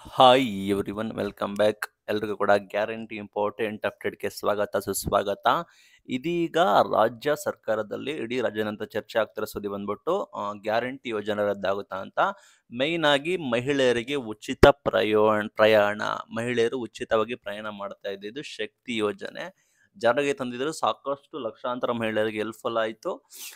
hi everyone welcome back ಎಲ್ರಿಗೂ ಕೂಡ guarantee important ಅಪ್ಡೇಟ್ಗೆ ಸ್ವಾಗತ ಸುಸ್ವಾಗತ ಇದೀಗ ರಾಜ್ಯ ಸರ್ಕಾರದಲ್ಲಿ ಇಡೀ ರಾಜ್ಯಾದ್ಯಂತ ಚರ್ಚೆ ಆಗ್ತಿರೋ ಸುದ್ದಿ ಬಂದ್ಬಿಟ್ಟು ಆ, ಗ್ಯಾರಂಟಿ ಯೋಜನೆ ರದ್ದಾಗುತ್ತಾ ಅಂತ ಮೈನ್ ಆಗಿ ಮಹಿಳೆಯರಿಗೆ ಉಚಿತ ಪ್ರಯಾಣ ಪ್ರಯಾಣ ಮಹಿಳೆಯರು ಉಚಿತವಾಗಿ ಪ್ರಯಾಣ ಮಾಡ್ತಾ ಇದ್ದಿದ್ದು ಶಕ್ತಿ ಯೋಜನೆ ಜಾರಿಗೆ ತಂದಿದ್ರು ಸಾಕಷ್ಟು ಲಕ್ಷಾಂತರ ಮಹಿಳೆಯರಿಗೆ ಹೆಲ್ಪ್ಫುಲ್ ಆಯಿತು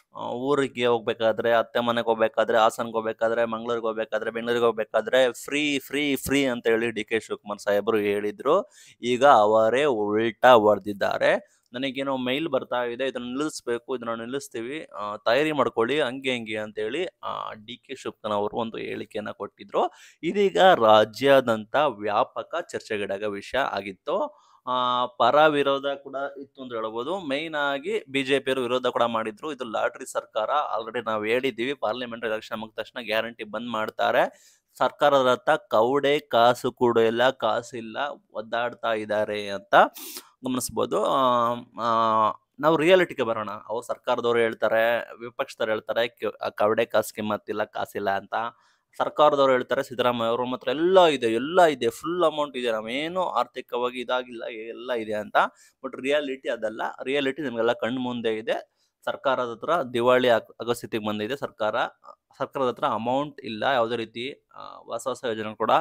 ಊರಿಗೆ ಹೋಗ್ಬೇಕಾದ್ರೆ ಅತ್ತೆ ಮನೆಗೆ ಹೋಗ್ಬೇಕಾದ್ರೆ ಹಾಸನ್ಗೆ ಹೋಗ್ಬೇಕಾದ್ರೆ ಮಂಗಳೂರಿಗೆ ಹೋಗ್ಬೇಕಾದ್ರೆ ಬೆಂಗಳೂರಿಗೆ ಹೋಗ್ಬೇಕಾದ್ರೆ ಫ್ರೀ ಫ್ರೀ ಫ್ರೀ ಅಂತ ಹೇಳಿ ಡಿ ಕೆ ಶಿವಕುಮಾರ್ ಸಾಹೇಬರು ಹೇಳಿದ್ರು ಈಗ ಅವರೇ ಉಲ್ಟಾ ಹೊಡೆದಿದ್ದಾರೆ ನನಗೇನೋ ಮೈಲ್ ಬರ್ತಾ ಇದೆ ಇದನ್ನ ನಿಲ್ಲಿಸ್ಬೇಕು ಇದನ್ನ ನಿಲ್ಲಿಸ್ತೀವಿ ಆ, ತಯಾರಿ ಮಾಡ್ಕೊಳ್ಳಿ ಹಂಗೆ ಹಿಂಗೆ ಅಂತೇಳಿ ಡಿ ಕೆ ಶಿವಕುಮಾರ್ ಅವರು ಒಂದು ಹೇಳಿಕೆಯನ್ನ ಕೊಟ್ಟಿದ್ರು ಇದೀಗ ರಾಜ್ಯಾದ್ಯಂತ ವ್ಯಾಪಕ ಚರ್ಚೆಗಿಡಾಗ ವಿಷಯ ಆಗಿತ್ತು ಆ, ಪರ ವಿರೋಧ ಕೂಡ ಇತ್ತು ಅಂತ ಹೇಳ್ಬೋದು ಮೈನ್ ಆಗಿ ಬಿಜೆಪಿಯವರು ವಿರೋಧ ಕೂಡ ಮಾಡಿದ್ರು ಇದು ಲಾಟ್ರಿ ಸರ್ಕಾರ ಆಲ್ರೆಡಿ ನಾವು ಹೇಳಿದ್ದೀವಿ ಪಾರ್ಲಿಮೆಂಟ್ ಎಲೆಕ್ಷನ್ ಮುಗಿದ ತಕ್ಷಣ ಗ್ಯಾರಂಟಿ ಬಂದ್ ಮಾಡ್ತಾರೆ ಸರ್ಕಾರದ ಹತ್ರ ಕೌಡೆ ಕಾಸು ಕೂಡ ಇಲ್ಲ ಕಾಸಿಲ್ಲ ಒದ್ದಾಡ್ತಾ ಇದ್ದಾರೆ ಅಂತ ಗಮನಿಸ್ಬೋದು ಆ, ಆ, ನಾವು ರಿಯಾಲಿಟಿಗೆ ಬರೋಣ ಅವ್ರು ಸರ್ಕಾರದವ್ರು ಹೇಳ್ತಾರೆ ವಿಪಕ್ಷದವ್ರು ಹೇಳ್ತಾರೆ ಕ- ಆ ಕವಡೆ ಕಾಸು ಕಿಮ್ಮತ್ತಿಲ್ಲ ಕಾಸಿಲ್ಲ ಅಂತ ಸರ್ಕಾರದವ್ರು ಹೇಳ್ತಾರೆ ಸಿದ್ದರಾಮಯ್ಯ ಅವರು ಮಾತ್ರ ಎಲ್ಲ ಇದೆ ಎಲ್ಲ ಇದೆ ಫುಲ್ ಅಮೌಂಟ್ ಇದೆ ನಾವೇನು ಆರ್ಥಿಕವಾಗಿ ಇದಾಗಿಲ್ಲ ಎಲ್ಲ ಇದೆ ಅಂತ ಬಟ್ ರಿಯಾಲಿಟಿ ಅದಲ್ಲ ರಿಯಾಲಿಟಿ ನಿಮಗೆಲ್ಲ ಕಣ್ಣು ಮುಂದೆ ಇದೆ ಸರ್ಕಾರದ ಹತ್ರ ದಿವಾಳಿ ಆಗ್- ಆಗೋ ಸ್ಥಿತಿಗೆ ಬಂದಿದೆ ಸರ್ಕಾರ ಸರ್ಕಾರದ ಹತ್ರ ಅಮೌಂಟ್ ಇಲ್ಲ ಯಾವುದೇ ರೀತಿ ಆ, ಹೊಸ ಹೊಸ ಯೋಜನೆ ಕೂಡ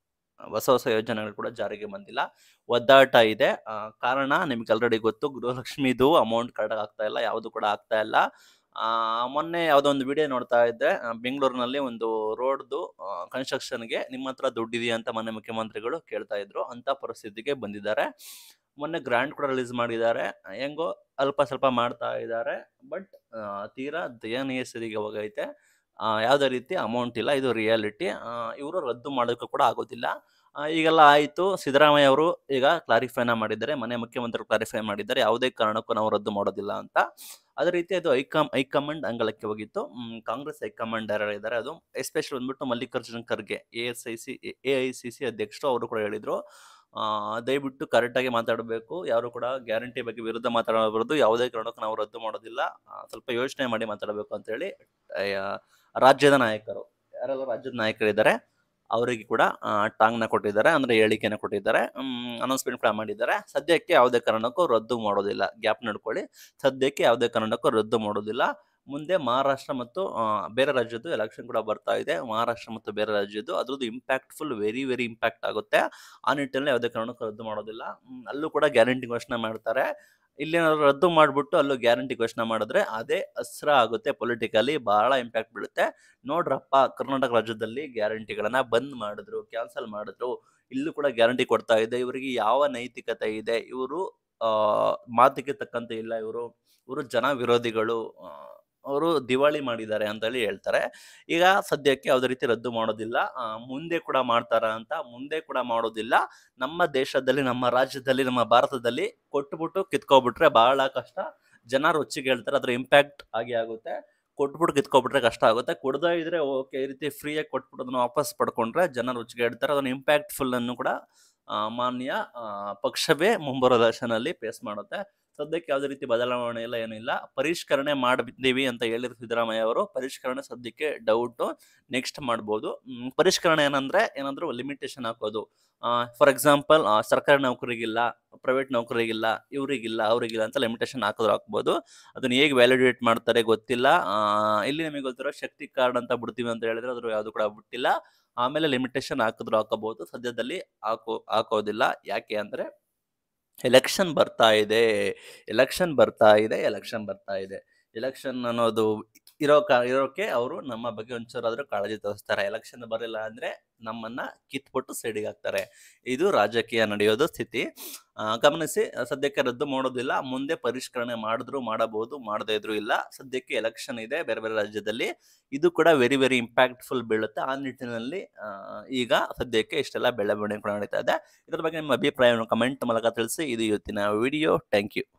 ಹೊಸ ಹೊಸ ಯೋಜನೆಗಳು ಕೂಡ ಜಾರಿಗೆ ಬಂದಿಲ್ಲ ಒದ್ದಾಟ ಇದೆ ಆ, ಕಾರಣ ನಿಮ್ಗೆ ಆಲ್ರೆಡಿ ಗೊತ್ತು ಗೃಹಲಕ್ಷ್ಮಿದು ಅಮೌಂಟ್ ಕರೆಕ್ಟ್ ಆಗ್ತಾ ಇಲ್ಲ ಯಾವುದು ಕೂಡ ಆಗ್ತಾ ಇಲ್ಲ ಆ, ಮೊನ್ನೆ ಯಾವುದೋ ಒಂದು ವಿಡಿಯೋ ನೋಡ್ತಾ ಇದ್ದೆ ಆ, ಬೆಂಗಳೂರಿನಲ್ಲಿ ಒಂದು ರೋಡ್ದು ಕನ್ಸ್ಟ್ರಕ್ಷನ್ಗೆ ನಿಮ್ಮ ಹತ್ರ ದುಡ್ಡಿದೆಯಾ ಅಂತ ಮೊನ್ನೆ ಮುಖ್ಯಮಂತ್ರಿಗಳು ಕೇಳ್ತಾ ಇದ್ರು ಅಂತ ಪರಿಸ್ಥಿತಿಗೆ ಬಂದಿದ್ದಾರೆ ಮೊನ್ನೆ ಗ್ರಾಂಟ್ ಕೂಡ ರಿಲೀಸ್ ಮಾಡಿದ್ದಾರೆ ಹೆಂಗೋ ಅಲ್ಪ ಸ್ವಲ್ಪ ಮಾಡ್ತಾ ಇದ್ದಾರೆ ಬಟ್ ತೀರಾ ದಯನೀಯ ಸ್ಥಿತಿಗೆ ಹೋಗೈತೆ ಆ, ಯಾವುದೇ ರೀತಿ ಅಮೌಂಟ್ ಇಲ್ಲ ಇದು ರಿಯಾಲಿಟಿ ಇವರು ರದ್ದು ಮಾಡೋದಕ್ಕೂ ಕೂಡ ಆಗೋದಿಲ್ಲ ಆ, ಈಗೆಲ್ಲ ಆಯಿತು ಸಿದ್ದರಾಮಯ್ಯ ಅವರು ಈಗ ಕ್ಲಾರಿಫೈನ ಮಾಡಿದ್ದಾರೆ ಮನೆ ಮುಖ್ಯಮಂತ್ರಿ ಕ್ಲಾರಿಫೈ ಮಾಡಿದ್ದಾರೆ ಯಾವುದೇ ಕಾರಣಕ್ಕೂ ನಾವು ರದ್ದು ಮಾಡೋದಿಲ್ಲ ಅಂತ ಅದೇ ರೀತಿ ಅದು ಹೈಕಮ್ ಹೈಕಮಾಂಡ್ ಅಂಗಳಕ್ಕೆ ಹೋಗಿತ್ತು ಮ್, ಕಾಂಗ್ರೆಸ್ ಹೈಕಮಾಂಡ್ ಯಾರು ಇದ್ದಾರೆ ಅದು ಎಸ್ಪೆಷಲಿ ಬಂದ್ಬಿಟ್ಟು Mallikarjun Kharge A S I C A I C C ಅಧ್ಯಕ್ಷರು ಅವರು ಕೂಡ ಹೇಳಿದರು ದಯವಿಟ್ಟು ಕರೆಕ್ಟಾಗಿ ಮಾತಾಡಬೇಕು ಯಾರು ಕೂಡ ಗ್ಯಾರಂಟಿ ಬಗ್ಗೆ ವಿರುದ್ಧ ಮಾತಾಡಬಾರ್ದು ಯಾವುದೇ ಕಾರಣಕ್ಕೂ ನಾವು ರದ್ದು ಮಾಡೋದಿಲ್ಲ ಆ, ಸ್ವಲ್ಪ ಯೋಚನೆ ಮಾಡಿ ಮಾತಾಡಬೇಕು ಅಂತೇಳಿ ಆ, ರಾಜ್ಯದ ನಾಯಕರು ಯಾರೆಲ್ಲ ರಾಜ್ಯದ ನಾಯಕರಿದ್ದಾರೆ ಅವರಿಗೆ ಕೂಡ ಆ, ಟಾಂಗ್ನ ಕೊಟ್ಟಿದ್ದಾರೆ ಅಂದ್ರೆ ಹೇಳಿಕೆನ ಕೊಟ್ಟಿದ್ದಾರೆ ಅನೌನ್ಸ್ಮೆಂಟ್ ಕೂಡ ಮಾಡಿದ್ದಾರೆ ಸದ್ಯಕ್ಕೆ ಯಾವುದೇ ಕಾರಣಕ್ಕೂ ರದ್ದು ಮಾಡೋದಿಲ್ಲ ಗ್ಯಾಪ್ ನಡ್ಕೊಳ್ಳಿ ಸದ್ಯಕ್ಕೆ ಯಾವುದೇ ಕಾರಣಕ್ಕೂ ರದ್ದು ಮಾಡೋದಿಲ್ಲ ಮುಂದೆ ಮಹಾರಾಷ್ಟ್ರ ಮತ್ತು ಆ, ಬೇರೆ ರಾಜ್ಯದ್ದು ಎಲೆಕ್ಷನ್ ಕೂಡ ಬರ್ತಾ ಇದೆ ಮಹಾರಾಷ್ಟ್ರ ಮತ್ತು ಬೇರೆ ರಾಜ್ಯದ್ದು ಅದ್ರದ್ದು ಇಂಪ್ಯಾಕ್ಟ್ಫುಲ್ ವೆರಿ ವೆರಿ ಇಂಪ್ಯಾಕ್ಟ್ ಆಗುತ್ತೆ ಆ ನಿಟ್ಟಿನಲ್ಲಿ ಯಾವುದೇ ಕಾರಣಕ್ಕೂ ರದ್ದು ಮಾಡೋದಿಲ್ಲ ಹ್ಮ್, ಅಲ್ಲೂ ಕೂಡ ಗ್ಯಾರಂಟಿ ಘೋಷಣೆ ಮಾಡ್ತಾರೆ ಇಲ್ಲೇನಾದ್ರು ರದ್ದು ಮಾಡಿಬಿಟ್ಟು ಅಲ್ಲೂ ಗ್ಯಾರಂಟಿ ಘೋಷಣೆ ಮಾಡಿದ್ರೆ ಅದೇ ಅಸ್ತ್ರ ಆಗುತ್ತೆ ಪೊಲಿಟಿಕಲಿ ಬಹಳ ಇಂಪ್ಯಾಕ್ಟ್ ಬೀಳುತ್ತೆ ನೋಡ್ರಪ್ಪ ಕರ್ನಾಟಕ ರಾಜ್ಯದಲ್ಲಿ ಗ್ಯಾರಂಟಿಗಳನ್ನ ಬಂದ್ ಮಾಡಿದ್ರು ಕ್ಯಾನ್ಸಲ್ ಮಾಡಿದ್ರು ಇಲ್ಲೂ ಕೂಡ ಗ್ಯಾರಂಟಿ ಕೊಡ್ತಾ ಇದೆ ಇವರಿಗೆ ಯಾವ ನೈತಿಕತೆ ಇದೆ ಇವರು ಆ ಮಾತಿಗೆ ತಕ್ಕಂತೆ ಇಲ್ಲ ಇವರು ಇವರು ಜನ ವಿರೋಧಿಗಳು ಅವರು ದಿವಾಳಿ ಮಾಡಿದ್ದಾರೆ ಅಂತ ಹೇಳಿ ಹೇಳ್ತಾರೆ ಈಗ ಸದ್ಯಕ್ಕೆ ಯಾವುದೇ ರೀತಿ ರದ್ದು ಮಾಡೋದಿಲ್ಲ ಆ, ಮುಂದೆ ಕೂಡ ಮಾಡ್ತಾರ ಅಂತ ಮುಂದೆ ಕೂಡ ಮಾಡೋದಿಲ್ಲ ನಮ್ಮ ದೇಶದಲ್ಲಿ ನಮ್ಮ ರಾಜ್ಯದಲ್ಲಿ ನಮ್ಮ ಭಾರತದಲ್ಲಿ ಕೊಟ್ಬಿಟ್ಟು ಕಿತ್ಕೊಬಿಟ್ರೆ ಬಹಳ ಕಷ್ಟ ಜನ ರುಚಿಗೆ ಹೇಳ್ತಾರೆ ಅದ್ರ ಇಂಪ್ಯಾಕ್ಟ್ ಆಗಿ ಆಗುತ್ತೆ ಕೊಟ್ಬಿಟ್ಟು ಕಿತ್ಕೊಬಿಟ್ರೆ ಕಷ್ಟ ಆಗುತ್ತೆ ಕೊಡದೇ ಇದ್ರೆ ಓಕೆ ಈ ರೀತಿ ಫ್ರೀಯಾಗಿ ಕೊಟ್ಬಿಟ್ಟು ಅದನ್ನ ವಾಪಸ್ ಪಡ್ಕೊಂಡ್ರೆ ಜನ ರುಚಿಗೆ ಹೇಳ್ತಾರೆ ಅದನ್ನ ಇಂಪ್ಯಾಕ್ಟ್ಫುಲ್ ಅನ್ನು ಕೂಡ ಆ, ಮಾನ್ಯ ಆ, ಪಕ್ಷವೇ ಮುಂಬರೋ ದರ್ಶನಲ್ಲಿ ಫೇಸ್ ಮಾಡುತ್ತೆ ಸದ್ಯಕ್ಕೆ ಯಾವುದೇ ರೀತಿ ಬದಲಾವಣೆ ಇಲ್ಲ ಏನಿಲ್ಲ ಪರಿಷ್ಕರಣೆ ಮಾಡಿದ್ದೀವಿ ಅಂತ ಹೇಳಿದ್ರು ಸಿದ್ದರಾಮಯ್ಯ ಅವರು ಪರಿಷ್ಕರಣೆ ಸದ್ಯಕ್ಕೆ ಡೌಟು ನೆಕ್ಸ್ಟ್ ಮಾಡ್ಬೋದು ಮ್, ಪರಿಷ್ಕರಣೆ ಏನಂದ್ರೆ ಏನಾದರೂ ಲಿಮಿಟೇಷನ್ ಹಾಕೋದು ಫಾರ್ ಎಕ್ಸಾಂಪಲ್ ಸರ್ಕಾರಿ ನೌಕರಿಗಿಲ್ಲ ಪ್ರೈವೇಟ್ ನೌಕರಿಗಿಲ್ಲ ಇವರಿಗಿಲ್ಲ ಅವರಿಗಿಲ್ಲ ಅಂತ ಲಿಮಿಟೇಷನ್ ಹಾಕಿದ್ರು ಹಾಕ್ಬೋದು ಅದನ್ನ ಹೇಗೆ ವ್ಯಾಲಿಡೇಟ್ ಮಾಡ್ತಾರೆ ಗೊತ್ತಿಲ್ಲ ಆ, ಇಲ್ಲಿ ನಿಮಗೆ ಗೊತ್ತಿರೋ ಶಕ್ತಿ ಕಾರ್ಡ್ ಅಂತ ಬಿಡ್ತೀವಿ ಅಂತ ಹೇಳಿದ್ರೆ ಅದ್ರ ಯಾವುದು ಕೂಡ ಬಿಟ್ಟಿಲ್ಲ ಆಮೇಲೆ ಲಿಮಿಟೇಷನ್ ಹಾಕಿದ್ರು ಹಾಕೋಬಹುದು ಸದ್ಯದಲ್ಲಿ ಹಾಕೋ ಹಾಕೋದಿಲ್ಲ ಯಾಕೆ ಅಂದ್ರೆ ಎಲೆಕ್ಷನ್ ಬರ್ತಾ ಇದೆ ಎಲೆಕ್ಷನ್ ಬರ್ತಾ ಇದೆ ಎಲೆಕ್ಷನ್ ಬರ್ತಾ ಇದೆ ಎಲೆಕ್ಷನ್ ಅನ್ನೋದು ಇರೋ ಕಾ ಇರೋಕೆ ಅವರು ನಮ್ಮ ಬಗ್ಗೆ ಒಂಚೂರಾದ್ರೂ ಕಾಳಜಿ ತೋರಿಸ್ತಾರೆ ಎಲೆಕ್ಷನ್ ಬರಲಿಲ್ಲ ಅಂದ್ರೆ ನಮ್ಮನ್ನ ಕಿತ್ಬಿಟ್ಟು ಸೈಡಿಗೆ ಹಾಕ್ತಾರೆ ಇದು ರಾಜಕೀಯ ನಡೆಯೋದು ಸ್ಥಿತಿ ಆ, ಗಮನಿಸಿ ಸದ್ಯಕ್ಕೆ ರದ್ದು ಮಾಡೋದಿಲ್ಲ ಮುಂದೆ ಪರಿಷ್ಕರಣೆ ಮಾಡಿದ್ರು ಮಾಡಬಹುದು ಮಾಡದೇ ಇದ್ರು ಇಲ್ಲ ಸದ್ಯಕ್ಕೆ ಎಲೆಕ್ಷನ್ ಇದೆ ಬೇರೆ ಬೇರೆ ರಾಜ್ಯದಲ್ಲಿ ಇದು ಕೂಡ ವೆರಿ ವೆರಿ ಇಂಪ್ಯಾಕ್ಟ್ಫುಲ್ ಬೀಳುತ್ತೆ ಆ ನಿಟ್ಟಿನಲ್ಲಿ ಆ, ಈಗ ಸದ್ಯಕ್ಕೆ ಇಷ್ಟೆಲ್ಲ ಬೆಳವಣಿಗೆ ಕೂಡ ನಡೀತಾ ಇದೆ ಇದ್ರ ಬಗ್ಗೆ ನಿಮ್ಮ ಅಭಿಪ್ರಾಯವನ್ನು ಕಮೆಂಟ್ ಮೂಲಕ ತಿಳಿಸಿ ಇದು ಇವತ್ತಿನ ವಿಡಿಯೋ ಥ್ಯಾಂಕ್ ಯು